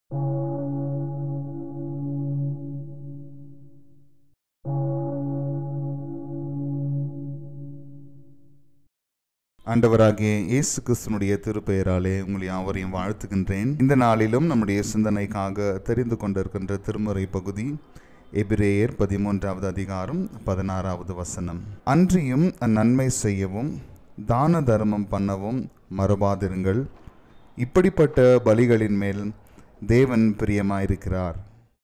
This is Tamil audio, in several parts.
ஆண்டவராகிய இயேசு கிறிஸ்தனுடைய திருப்பெயராலே உங்களை யாவரையும் வாழ்த்துகின்றேன் இந்த நாளிலும் நம்முடைய சிந்தனைக்காக தெரிந்து கொண்டிருக்கின்ற திருமுறை பகுதி எபிரேயர் பதிமூன்றாவது அதிகாரம் பதினாறாவது வசனம் அன்றியும் நன்மை செய்யவும் தான தர்மம் பண்ணவும் மறவாதிருங்கள் இப்படிப்பட்ட பலிகளின் மேல் தேவன் பிரியமாயிருக்கிறார்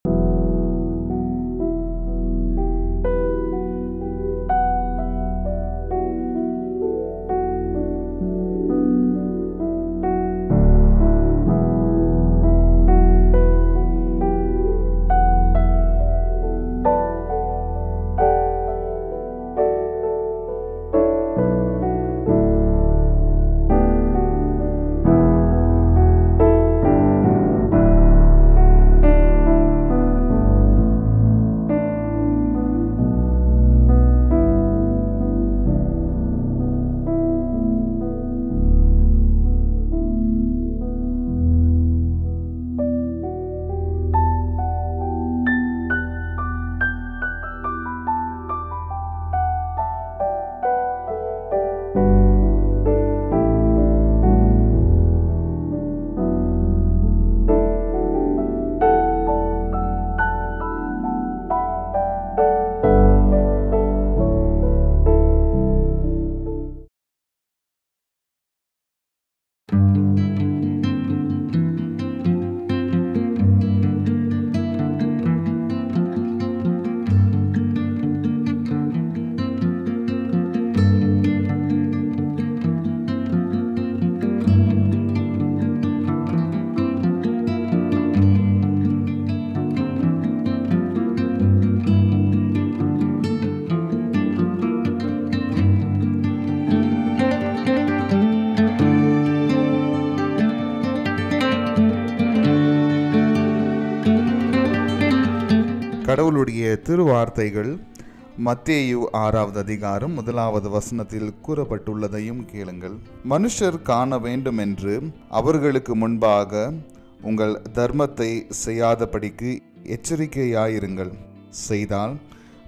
கடவுளுடைய திருவார்த்தைகள் மத்தேயு ஆறாவது அதிகாரம் முதலாவது வசனத்தில் கூறப்பட்டுள்ளதையும் கேளுங்கள் மனுஷர் காண வேண்டும் என்று அவர்களுக்கு முன்பாக உங்கள் தர்மத்தை செய்யாதபடிக்கு எச்சரிக்கையாயிருங்கள் செய்தால்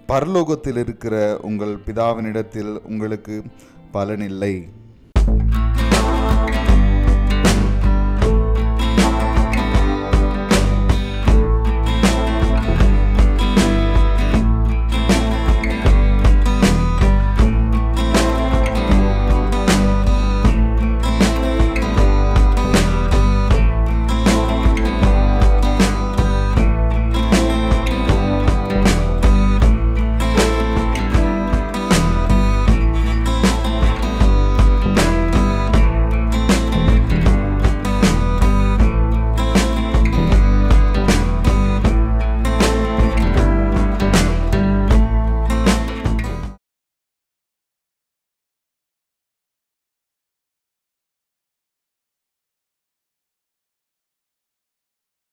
பரலோகத்தில் இருக்கிற உங்கள் பிதாவினிடத்தில் உங்களுக்கு பலனில்லை